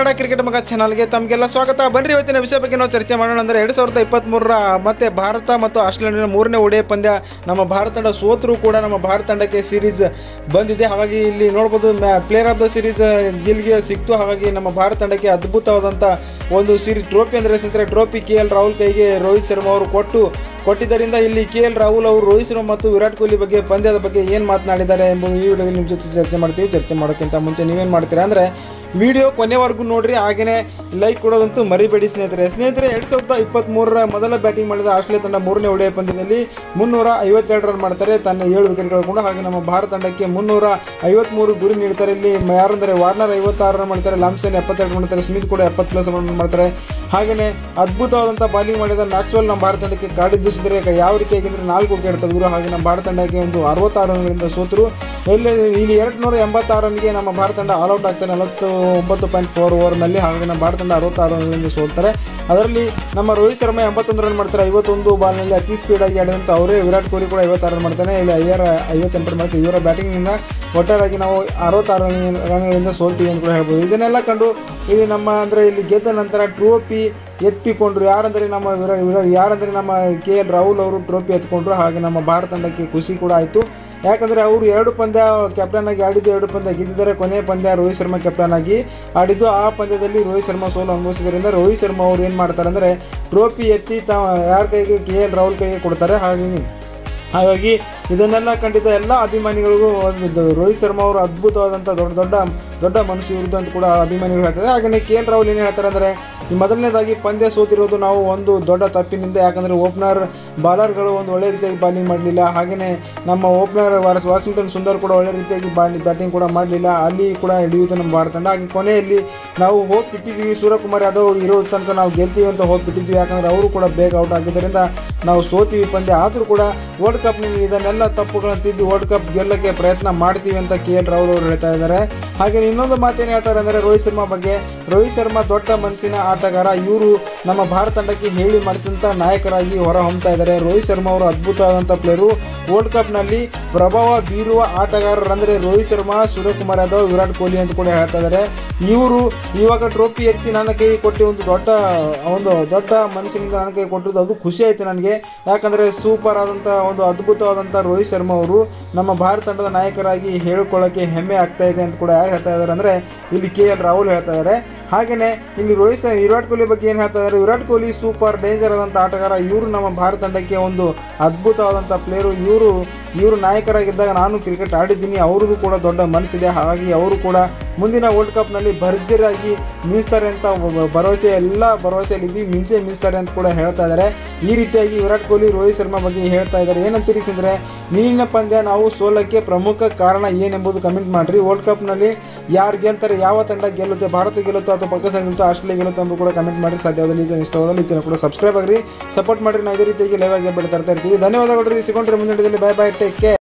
Kannada cricket ಮಗ ಚಾನಲ್ಗೆ ತಮಗೆಲ್ಲ ಸ್ವಾಗತ ಬನ್ರಿ ಇವತ್ತಿನ ವಿಷಯ ಬಗ್ಗೆ ನಾವು ಚರ್ಚೆ ಮಾಡೋಣ ಅಂದರೆ ಎರಡು ಸಾವಿರದ ಇಪ್ಪತ್ತ್ಮೂರರ ಮತ್ತೆ ಭಾರತ ಮತ್ತು ಆಸ್ಟ್ರೇಲಿಯಾ ಮೂರನೇ ಒಡೆಯ ಪಂದ್ಯ ನಮ್ಮ ಭಾರತ ತಂಡ ಸೋತರೂ ಕೂಡ ನಮ್ಮ ಭಾರತ ತಂಡಕ್ಕೆ ಸೀರೀಸ್ ಬಂದಿದೆ ಹಾಗಾಗಿ ಇಲ್ಲಿ ನೋಡ್ಬೋದು ಪ್ಲೇಯರ್ ಆಫ್ ದ ಸೀರೀಸ್ ಗಿಲ್ಗೆ ಸಿಕ್ತು ಹಾಗಾಗಿ ನಮ್ಮ ಭಾರತ ತಂಡಕ್ಕೆ ಅದ್ಭುತವಾದಂಥ ಒಂದು ಸೀರೀಸ್ ಟ್ರೋಫಿ ಅಂದರೆ ಸ್ನೇಹಿತರೆ ಟ್ರೋಫಿ ಕೆ ಎಲ್ ರಾಹುಲ್ ಕೈಗೆ ರೋಹಿತ್ ಶರ್ಮಾ ಅವರು ಕೊಟ್ಟು ಕೊಟ್ಟಿದ್ದರಿಂದ ಇಲ್ಲಿ ಕೆ ಎಲ್ ರಾಹುಲ್ ಅವರು ರೋಹಿತ್ ಶರ್ಮಾ ಮತ್ತು ವಿರಾಟ್ ಕೊಹ್ಲಿ ಬಗ್ಗೆ ಪಂದ್ಯದ ಬಗ್ಗೆ ಏನು ಮಾತನಾಡಿದ್ದಾರೆ ಎಂಬುದು ಈ ವಿಡಿಯೋದಲ್ಲಿ ನಿಮ್ಮ ಜೊತೆ ಚರ್ಚೆ ಮಾಡ್ತೀವಿ ಚರ್ಚೆ ಮಾಡೋಕ್ಕಿಂತ ಮುಂಚೆ ನೀವೇನು ಮಾಡ್ತೀರಾ ಅಂದರೆ ವಿಡಿಯೋ ಕೊನೆವರೆಗೂ ನೋಡ್ರಿ ಹಾಗೆಯೇ ಲೈಕ್ ಕೊಡೋದಂತೂ ಮರಿಬೇಡಿ ಸ್ನೇಹಿತರೆ ಸ್ನೇಹಿತರೆ ಎರಡು ಸಾವಿರದ ಇಪ್ಪತ್ತ್ಮೂರರ ಮೊದಲ ಬ್ಯಾಟಿಂಗ್ ಮಾಡಿದ ಆಸ್ಟ್ರೇಲಿಯಾ ತಂಡ ಮೂರನೇ ಒಡೆಯ ಪಂದ್ಯದಲ್ಲಿ ಮುನ್ನೂರ ಐವತ್ತೆರಡು ರನ್ ಮಾಡ್ತಾರೆ ತನ್ನ ಏಳು ವಿಕೆಟ್ ಕಳ್ಕೊಂಡು ಹಾಗೆ ನಮ್ಮ ಭಾರತ ತಂಡಕ್ಕೆ ಮುನ್ನೂರ ಐವತ್ತ್ಮೂರು ಗುರಿ ನೀಡ್ತಾರೆ ಇಲ್ಲಿ ಮ- ಯಾರಂದರೆ ವಾರ್ನರ್ ಐವತ್ತಾರು ರನ್ ಮಾಡ್ತಾರೆ ಲಾಮ್ಸನ್ ಎಪ್ಪತ್ತೆರಡು ಮಾಡ್ತಾರೆ ಸ್ಮಿತ್ ಕೂಡ ಎಪ್ಪತ್ತು ಪ್ಲಸ್ ರನ್ ಮಾಡ್ತಾರೆ ಹಾಗೆಯೇ ಅದ್ಭುತವಾದಂಥ ಬಾಲಿಂಗ್ ಮಾಡಿದ ಮ್ಯಾಕ್ಸ್ವೆಲ್ ನಮ್ಮ ಭಾರತ ತಂಡಕ್ಕೆ ಕಾಡಿದ್ದಿಸಿದರೆ ಯಾವ ರೀತಿಯಾಗಿದ್ದರೆ ನಾಲ್ಕು ವಿಕೆಟ್ ತೆಗೆದರು ಹಾಗೆ ನಮ್ಮ ಭಾರತ ತಂಡಕ್ಕೆ ಒಂದು ಅರವತ್ತಾರು ರನ್ಗಳಿಂದ ಸೋತರು ಇಲ್ಲಿ ಇಲ್ಲಿ ಎರಡು ನೂರ ಎಂಬತ್ತಾರು ರನ್ಗೆ ನಮ್ಮ ಭಾರತ ತಂಡ ಆಲ್ಔಟ್ ಆಗ್ತಾರೆ ನಲವತ್ತು ಒಂಬತ್ತು ಪಾಯಿಂಟ್ ಫೋರ್ ಓವರ್ನಲ್ಲಿ ಹಾಗೆ ನಮ್ಮ ಭಾರತ ತಂಡ ಅರವತ್ತಾರು ರನ್ಗಳಿಂದ ಸೋಲ್ತಾರೆ ಅದರಲ್ಲಿ ನಮ್ಮ ರೋಹಿತ್ ಶರ್ಮಾ ಎಂಬತ್ತೊಂದು ರನ್ ಮಾಡ್ತಾರೆ ಐವತ್ತೊಂದು ಬಾಲ್ನಲ್ಲಿ ಅತಿ ಸ್ಪೀಡಾಗಿ ಆಡಿದಂಥ ಅವರೇ ವಿರಾಟ್ ಕೊಹ್ಲಿ ಕೂಡ ಐವತ್ತಾರು ರನ್ ಮಾಡ್ತಾನೆ ಇಲ್ಲಿ ಐಆರ್ ಐವತ್ತೆಂಟು ರನ್ ಮಾಡ್ತಾರೆ ಇವರ ಬ್ಯಾಟಿಂಗ್ನಿಂದ ಒಟ್ಟಾರೆಯಾಗಿ ನಾವು ಅರವತ್ತಾರು ರನ್ ರನ್ಗಳಿಂದ ಸೋಲ್ತೀವಿ ಅಂತ ಕೂಡ ಹೇಳ್ಬೋದು ಇದನ್ನೆಲ್ಲ ಕಂಡು ಇಲ್ಲಿ ನಮ್ಮ ಅಂದರೆ ಇಲ್ಲಿ ಗೆದ್ದ ನಂತರ ಟ್ರೋಫಿ ಎತ್ತಿಕೊಂಡ್ರು ಯಾರಂದರೆ ನಮ್ಮ ವಿರಾ ವಿರಾ ಯಾರಂದರೆ ನಮ್ಮ ಕೆ ಎಲ್ ರಾಹುಲ್ ಅವರು ಟ್ರೋಫಿ ಎತ್ಕೊಂಡ್ರು ಹಾಗೆ ನಮ್ಮ ಭಾರತ ತಂಡಕ್ಕೆ ಖುಷಿ ಕೂಡ ಆಯಿತು ಯಾಕಂದರೆ ಅವರು ಎರಡು ಪಂದ್ಯ ಕ್ಯಾಪ್ಟನ್ ಆಗಿ ಆಡಿದ್ದು ಎರಡು ಪಂದ್ಯ ಗೆದ್ದಿದ್ದಾರೆ ಕೊನೆಯ ಪಂದ್ಯ ರೋಹಿತ್ ಶರ್ಮಾ ಕ್ಯಾಪ್ಟನ್ ಆಗಿ ಆಡಿದ್ದು ಆ ಪಂದ್ಯದಲ್ಲಿ ರೋಹಿತ್ ಶರ್ಮಾ ಸೋಲು ಅನುಭವಿಸಿದ್ರಿಂದ ರೋಹಿತ್ ಶರ್ಮಾ ಅವರು ಏನು ಮಾಡ್ತಾರೆ ಅಂದರೆ ಟ್ರೋಫಿ ಎತ್ತಿ ತ ಯಾರ ಕೈಗೆ ಕೆ ಎಲ್ ರಾಹುಲ್ ಕೈಗೆ ಕೊಡ್ತಾರೆ ಹಾಗಾಗಿ ಹಾಗಾಗಿ ಇದನ್ನೆಲ್ಲ ಕಂಡಿದ್ದ ಎಲ್ಲ ಅಭಿಮಾನಿಗಳಿಗೂ ಒಂದು ರೋಹಿತ್ ಶರ್ಮಾ ಅವರು ಅದ್ಭುತವಾದಂಥ ದೊಡ್ಡ ದೊಡ್ಡ ದೊಡ್ಡ ಮನುಷ್ಯ ಇರುವುದು ಅಂತ ಕೂಡ ಅಭಿಮಾನಿಗಳು ಹೇಳ್ತಾರೆ ಹಾಗೆಯೇ ಕೆ ಎಲ್ ರಾಹುಲ್ ಏನು ಹೇಳ್ತಾರೆ ಅಂದರೆ ಈ ಮೊದಲನೇದಾಗಿ ಪಂದ್ಯ ಸೋತಿರೋದು ನಾವು ಒಂದು ದೊಡ್ಡ ತಪ್ಪಿನಿಂದ ಯಾಕಂದರೆ ಓಪನರ್ ಬಾಲರ್ಗಳು ಒಂದು ಒಳ್ಳೆ ರೀತಿಯಾಗಿ ಬಾಲಿಂಗ್ ಮಾಡಲಿಲ್ಲ ಹಾಗೆಯೇ ನಮ್ಮ ಓಪನರ್ ವಾರಸ್ ವಾಷಿಂಗ್ಟನ್ ಸುಂದರ್ ಕೂಡ ಒಳ್ಳೆ ರೀತಿಯಾಗಿ ಬಾಲಿ ಬ್ಯಾಟಿಂಗ್ ಕೂಡ ಮಾಡಲಿಲ್ಲ ಅಲ್ಲಿ ಕೂಡ ಹಿಡಿಯುತ್ತೆ ನಮ್ಮ ಭಾರತ ತಂಡ ಹಾಗೆ ಕೊನೆಯಲ್ಲಿ ನಾವು ಹೋಗಿ ಬಿಟ್ಟಿದ್ದೀವಿ ಸೂರ್ಯಕುಮಾರ್ ಯಾದವ್ ಇರೋ ತನಕ ನಾವು ಗೆಲ್ತೀವಿ ಅಂತ ಹೋಗಿ ಬಿಟ್ಟಿದ್ವಿ ಯಾಕಂದರೆ ಅವರು ಕೂಡ ಬೇಗ ಔಟ್ ಆಗಿದ್ದರಿಂದ ನಾವು ಸೋತೀವಿ ಪಂದ್ಯ ಆದರೂ ಕೂಡ ವರ್ಲ್ಡ್ ಕಪ್ನಲ್ಲಿ ಇದನ್ನೆಲ್ಲ ತಪ್ಪುಗಳನ್ನು ತಿದ್ದು ವರ್ಲ್ಡ್ ಕಪ್ ಗೆಲ್ಲಕ್ಕೆ ಪ್ರಯತ್ನ ಮಾಡ್ತೀವಿ ಅಂತ ಕೆ ಎಲ್ ರಾಹುಲ್ ಅವರು ಹೇಳ್ತಾ ಇದ್ದಾರೆ ಹಾಗೆ ಇನ್ನೊಂದು ಮಾತೇನು ಹೇಳ್ತಾರೆ ಅಂದರೆ ರೋಹಿತ್ ಶರ್ಮಾ ಬಗ್ಗೆ ರೋಹಿತ್ ಶರ್ಮಾ ದೊಡ್ಡ ಮನಸ್ಸಿನ ಆಟಗಾರ ಇವರು ನಮ್ಮ ಭಾರತ ತಂಡಕ್ಕೆ ಹೇಳಿ ಮಾಡಿಸಿದಂಥ ನಾಯಕರಾಗಿ ಹೊರ ಹೊಮ್ತಾ ಇದ್ದಾರೆ ರೋಹಿತ್ ಶರ್ಮಾ ಅವರು ಅದ್ಭುತವಾದಂಥ ಪ್ಲೇಯರು ವರ್ಲ್ಡ್ ಕಪ್ನಲ್ಲಿ ಪ್ರಭಾವ ಬೀರುವ ಆಟಗಾರರಂದರೆ ರೋಹಿತ್ ಶರ್ಮಾ ಸೂರ್ಯಕುಮಾರ್ ಯಾದವ್ ವಿರಾಟ್ ಕೊಹ್ಲಿ ಅಂತ ಕೂಡ ಹೇಳ್ತಾ ಇದ್ದಾರೆ ಇವರು ಇವಾಗ ಟ್ರೋಫಿ ಎತ್ತಿ ನನ್ನ ಕೈ ಕೊಟ್ಟು ಒಂದು ದೊಡ್ಡ ಒಂದು ದೊಡ್ಡ ಮನಸ್ಸಿನಿಂದ ನನ್ನ ಕೈ ಕೊಟ್ಟಿದ್ದು ಅದು ಖುಷಿ ಆಯಿತು ನನಗೆ ಯಾಕಂದರೆ ಸೂಪರ್ ಆದಂಥ ಒಂದು ಅದ್ಭುತವಾದಂಥ ರೋಹಿತ್ ಶರ್ಮಾ ಅವರು ನಮ್ಮ ಭಾರತ ತಂಡದ ನಾಯಕರಾಗಿ ಹೇಳಿಕೊಳ್ಳೋಕ್ಕೆ ಹೆಮ್ಮೆ ಆಗ್ತಾ ಇದೆ ಅಂತ ಕೂಡ ಯಾರು ಹೇಳ್ತಾ ಇದ್ದಾರೆ ಅಂದರೆ ಇಲ್ಲಿ ಕೆ ಎಲ್ ರಾಹುಲ್ ಹೇಳ್ತಾ ಇದ್ದಾರೆ ಹಾಗೆಯೇ ಇಲ್ಲಿ ರೋಹಿತ್ ಶರ್ಮಾ ವಿರಾಟ್ ಕೊಹ್ಲಿ ಬಗ್ಗೆ ಏನು ಹೇಳ್ತಾ ಇದ್ದಾರೆ ವಿರಾಟ್ ಕೊಹ್ಲಿ ಸೂಪರ್ ಡೇಂಜರ್ ಆದಂಥ ಆಟಗಾರ ಇವರು ನಮ್ಮ ಭಾರತ ತಂಡಕ್ಕೆ ಒಂದು ಅದ್ಭುತವಾದಂಥ ಪ್ಲೇಯರು ಇವರು ಇವರು ನಾಯಕರಾಗಿದ್ದಾಗ ನಾನು ಕ್ರಿಕೆಟ್ ಆಡಿದ್ದೀನಿ ಅವ್ರಿಗೂ ಕೂಡ ದೊಡ್ಡ ಮನಸ್ಸಿದೆ ಹಾಗಾಗಿ ಅವರು ಕೂಡ ಮುಂದಿನ ವರ್ಲ್ಡ್ ಕಪ್ನಲ್ಲಿ ಭರ್ಜರಿಯಾಗಿ ಮೀಸ್ತಾರೆ ಅಂತ ಒಬ್ಬ ಭರವಸೆ ಎಲ್ಲ ಭರವಸೆಯಲ್ಲಿದ್ದೀವಿ ಮಿಂಚೆ ಮೀಸ್ತಾರೆ ಅಂತ ಕೂಡ ಹೇಳ್ತಾ ಇದ್ದಾರೆ ಈ ರೀತಿಯಾಗಿ ವಿರಾಟ್ ಕೊಹ್ಲಿ ರೋಹಿತ್ ಶರ್ಮಾ ಬಗ್ಗೆ ಹೇಳ್ತಾ ಇದ್ದಾರೆ ಏನಂತೀರಿ ಅಂದರೆ ನೀರಿನ ಪಂದ್ಯ ನಾವು ಸೋಲಕ್ಕೆ ಪ್ರಮುಖ ಕಾರಣ ಏನೆಂಬುದು ಕಮೆಂಟ್ ಮಾಡಿರಿ ವರ್ಲ್ಡ್ ಕಪ್ನಲ್ಲಿ ಯಾರು ಗೆಲ್ತಾರೆ ಯಾವ ತಂಡ ಗೆಲ್ಲುತ್ತೆ ಭಾರತ ಗೆಲ್ಲುತ್ತೋ ಅಥವಾ ಪಾಕಿಸ್ತಾನ ಗೆಲ್ಲುತ್ತೋ ಆಸ್ಟ್ರೇಲಿಯಾ ಗೆಲ್ಲುತ್ತೋ ಅಂತ ಕೂಡ ಕಮೆಂಟ್ ಮಾಡಿ ಸಾಧ್ಯವಾದಲ್ಲಿ ಇದನ್ನು ಇಷ್ಟವಾದಲ್ಲಿ ಇದನ್ನು ಕೂಡ ಸಬ್ಸ್ಕ್ರೈಬ್ ಆಗಿರಿ ಸಪೋರ್ಟ್ ಮಾಡಿರಿ ನಾವು ಇದೇ ರೀತಿಯಾಗಿ ಲೈವ್ ಆಗಿ ಬೆಳೆ ತರ್ತಾ ಇರ್ತೀವಿ ಧನ್ಯವಾದಗಳು ರೀ ಸಿಗೊಂಡ್ರೆ ಮುಂದಿನ ಬಾಯ್ ಬಾಯ್ ಟೇಕ್ ಕೇರ್